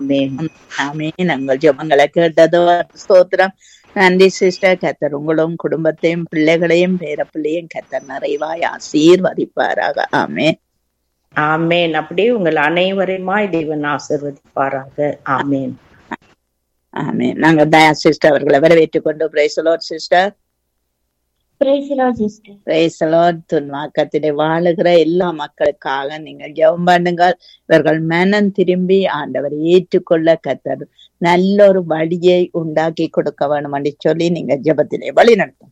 ஆமென் ஆமே நாங்கள் ஜெபங்களை கேட்டதோ ஸ்தோத்திரம் நன்றி சிஸ்டர் கத்தர் உங்களும் குடும்பத்தையும் பிள்ளைகளையும் பேர பிள்ளையும் கத்தர் நிறைவாய் ஆசீர்வதிப்பாராக ஆமே ஆமென் அப்படியே உங்கள் அனைவரையுமாய் தேவன் ஆசிர்வதிப்பாராக ஆமென் ஆமே நாங்க தயா சிஸ்டர் அவர்களை வரவேற்றுக் கொண்டு praise the Lord sister Praise the Lord, sister. Praise the Lord துன்மாக்கத்திலே வாழுகிற எல்லா மக்களுக்காக நீங்கள் ஜெபம் பண்ணுங்கள் இவர்கள் மனம் திரும்பி ஆண்டவரை ஏற்றுக்கொள்ள கத்தர் நல்ல ஒரு வழியை உண்டாக்கி கொடுக்க வேணும் என்று சொல்லி நீங்க ஜெபத்திலே வழி நடத்தும்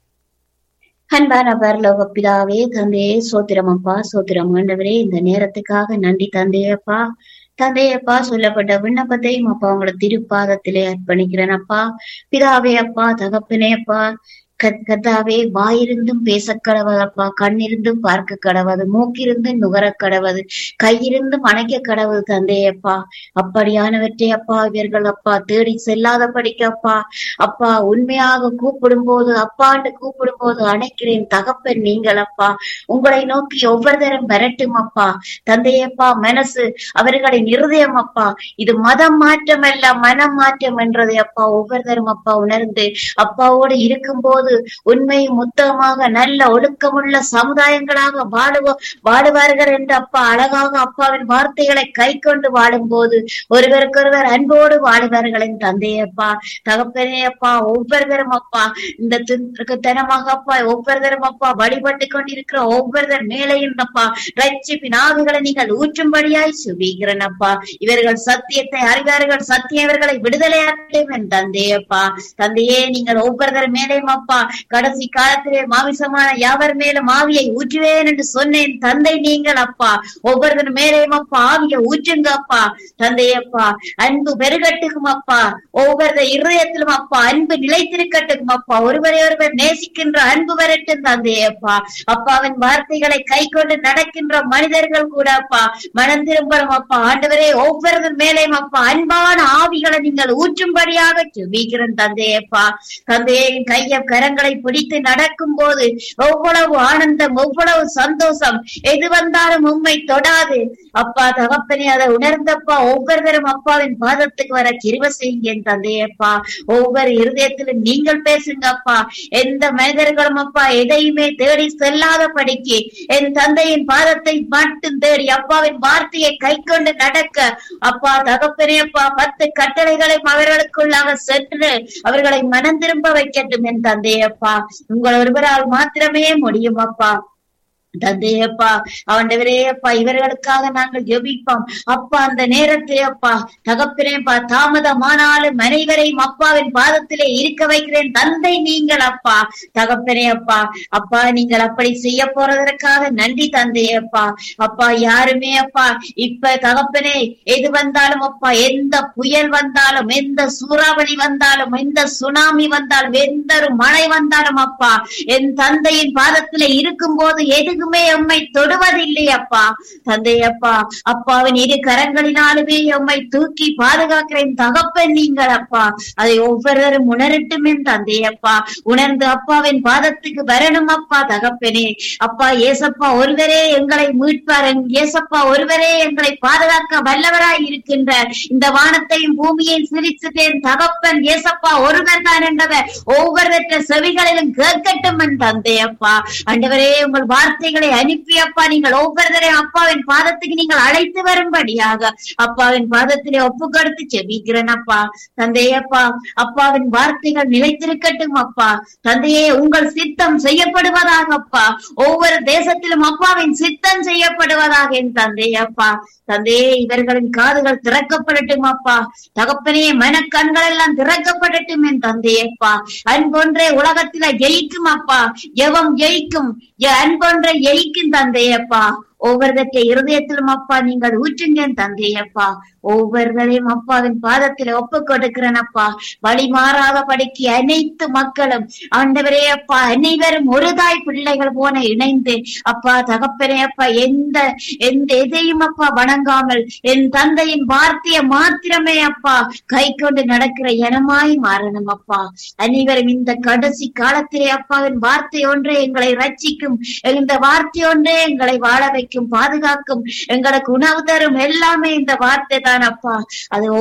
அன்பான பரலோக பிதாவே தந்தையே சோத்திரம் அப்பா சோத்திரம் ஆண்டவரே இந்த நேரத்துக்காக நன்றி தந்தையப்பா தந்தையப்பா சொல்லப்பட்ட விண்ணப்பத்தையும் அப்பா உங்களை திருப்பாதத்திலே அர்ப்பணிக்கிறேன் அப்பா பிதாவே அப்பா தகப்பனே அப்பா கத்- கர்த்தாவே வாயிருந்தும் பேச கடவதப்பா கண்ணிருந்தும் பார்க்க கடவது மூக்கிருந்தும் நுகர கடவது கையிருந்தும் அணைக்க கடவுள் தந்தையப்பா அப்படியானவற்றை அப்பா இவர்கள் அப்பா தேடி செல்லாத படிக்கப்பா அப்பா உண்மையாக கூப்பிடும் போது அப்பாண்டு கூப்பிடும் போது அணைக்கிறேன் தகப்பன் நீங்கள் அப்பா உங்களை நோக்கி ஒவ்வொரு தரம் வரட்டும் அப்பா தந்தையப்பா மனசு அவர்களின் இருதயம் அப்பா இது மதம் மாற்றம் அல்ல மனம் மாற்றம் என்றதை அப்பா ஒவ்வொரு தரம் அப்பா உணர்ந்து அப்பாவோடு இருக்கும்போது உண்மை முத்தமாக நல்ல ஒழுக்கமுள்ள சமுதாயங்களாக வாழுவ வாழுவார்கள் என்று அப்பா அழகாக அப்பாவின் வார்த்தைகளை கை கொண்டு வாழும்போது ஒருவருக்கொருவர் அன்போடு வாழுவார்கள் என் தந்தையப்பா தகப்பனே அப்பா ஒவ்வொருவரும் அப்பா இந்த தனமாக அப்பா ஒவ்வொருத்தரும் அப்பா வழிபட்டு கொண்டிருக்கிற ஒவ்வொருத்தர் மேலையும் அப்பா ரட்சிப்பின் ஆவிகளை நீங்கள் ஊற்றும்படியாய் சுபிக்கிறேன் அப்பா இவர்கள் சத்தியத்தை அறிவார்கள் சத்தியம் இவர்களை விடுதலையாட்டும் என் தந்தையப்பா தந்தையே நீங்கள் ஒவ்வொருத்தர் மேலேயும் அப்பா கடைசி காலத்திலே மாமிசமான யாவர் மேலும் ஆவியை ஊற்றுவேன் என்று சொன்னேன் தந்தை நீங்கள் அப்பா ஒவ்வொருத்தர் மேலேயும் அப்பா ஆவியை ஊற்றுங்க அப்பா தந்தையப்பா அன்பு பெருகட்டுக்கும் அப்பா ஒவ்வொரு இருதயத்திலும் அப்பா அன்பு நிலைத்திருக்கட்டும் அப்பா ஒருவரை ஒருவர் நேசிக்கின்ற அன்பு வரட்டும் தந்தையப்பா அப்பாவின் வார்த்தைகளை கை கொண்டு நடக்கின்ற மனிதர்கள் கூட அப்பா மனம் திரும்பணும் அப்பா ஆண்டவரே ஒவ்வொரு மேலேயும் அப்பா அன்பான ஆவிகளை நீங்கள் ஊற்றும்படியாக சுபிக்கிறேன் தந்தையப்பா தந்தையின் கைய கரங்களை பிடித்து நடக்கும் போது எவ்வளவு ஆனந்தம் எவ்வளவு சந்தோஷம் எது வந்தாலும் உண்மை தொடாது அப்பா தகப்பனே அதை உணர்ந்தப்பா ஒவ்வொருவரும் அப்பாவின் பாதத்துக்கு வர கிருப செய்யுங்க என் தந்தையப்பா ஒவ்வொரு இருதயத்திலும் நீங்கள் பேசுங்க அப்பா எந்த மனிதர்களும் அப்பா எதையுமே தேடி செல்லாத படிக்கு என் தந்தையின் பாதத்தை மட்டும் தேடி அப்பாவின் வார்த்தையை கை கொண்டு நடக்க அப்பா தகப்பனே அப்பா பத்து கட்டளைகளையும் அவர்களுக்குள்ளாக சென்று அவர்களை மனம் திரும்ப வைக்கட்டும் என் தந்தையப்பா உங்கள் ஒருவரால் மாத்திரமே முடியும் அப்பா தந்தையப்பா ஆண்டவரே அப்பா இவர்களுக்காக நாங்கள் ஜெபிப்போம் அப்பா அந்த நேரத்திலே அப்பா தகப்பினேப்பா தாமதமானாலும் அனைவரையும் அப்பாவின் பாதத்திலே இருக்க வைக்கிறேன் தந்தை நீங்கள் அப்பா தகப்பனே அப்பா அப்பா நீங்கள் அப்படி செய்ய போறதற்காக நன்றி தந்தையப்பா அப்பா யாருமே அப்பா இப்ப தகப்பனே எது வந்தாலும் அப்பா எந்த புயல் வந்தாலும் எந்த சூறாவளி வந்தாலும் எந்த சுனாமி வந்தாலும் எந்த ஒரு மழை வந்தாலும் அப்பா என் தந்தையின் பாதத்திலே இருக்கும் போது எதுக்குமே உம்மை தொடுவதில்லை அப்பா தந்தையப்பா அப்பாவின் இரு கரங்களினாலுமே உம்மை தூக்கி பாதுகாக்கிறேன் தகப்பன் நீங்கள் அப்பா அதை ஒவ்வொருவரும் உணரட்டும் என் தந்தையப்பா உணர்ந்து அப்பாவின் பாதத்துக்கு வரணும் அப்பா தகப்பனே அப்பா ஏசப்பா ஒருவரே எங்களை மீட்பார் என் ஏசப்பா ஒருவரே எங்களை பாதுகாக்க வல்லவராய் இருக்கின்ற இந்த வானத்தையும் பூமியையும் சிரிச்சுட்டேன் தகப்பன் ஏசப்பா ஒருவர் தான் என்றவர் ஒவ்வொருவற்ற செவிகளிலும் கேட்கட்டும் என் தந்தையப்பா ஆண்டவரே உங்கள் வார்த்தைகளை அனுப்பி அப்பா நீங்கள் ஒவ்வொருத்தரையும் அப்பாவின் பாதத்துக்கு நீங்கள் அழைத்து வரும்படியாக அப்பாவின் பாதத்திலே ஒப்பு கொடுத்து செபிக்கிறேன் அப்பா தந்தையப்பா அப்பாவின் வார்த்தைகள் நிலைத்திருக்கட்டும் அப்பா தந்தையே உங்கள் சித்தம் செய்யப்படுவதாக அப்பா ஒவ்வொரு தேசத்திலும் அப்பாவின் சித்தம் செய்யப்படுவதாக என் தந்தையப்பா தந்தையே இவர்களின் காதுகள் திறக்கப்படட்டும் அப்பா தகப்பனே மனக்கண்கள் எல்லாம் திறக்கப்படட்டும் என் தந்தையப்பா அன்பொன்றே உலகத்தில ஜெயிக்கும் அப்பா எவம் ஜெயிக்கும் எ- அன்பொன்றை ஜெயிக்கும் தந்தையப்பா ஒவ்வொருவற்ற இருதயத்திலும் அப்பா நீங்கள் ஊற்றுங்க என் தந்தையப்பா ஒவ்வொருவரையும் அப்பாவின் பாதத்தில் ஒப்பு கொடுக்கிறேன் அப்பா வழி மாறாத படிக்கு அனைத்து மக்களும் ஆண்டவரே அப்பா அனைவரும் ஒரு தாய் பிள்ளைகள் போன இணைந்து அப்பா தகப்பனே அப்பா எந்த எந்த எதையும் அப்பா வணங்காமல் என் தந்தையின் வார்த்தையை மாத்திரமே அப்பா கை கொண்டு நடக்கிற இனமாய் மாறணும் அப்பா அனைவரும் இந்த கடைசி காலத்திலே அப்பாவின் வார்த்தை ஒன்றே எங்களை ரட்சிக்கும் இந்த வார்த்தை ஒன்றே எங்களை வாழ வைக்கும் பாதுகாக்கும் எங்களுக்கு உணவு தரும் எல்லாமே இந்த வார்த்தை தான் அப்பா அது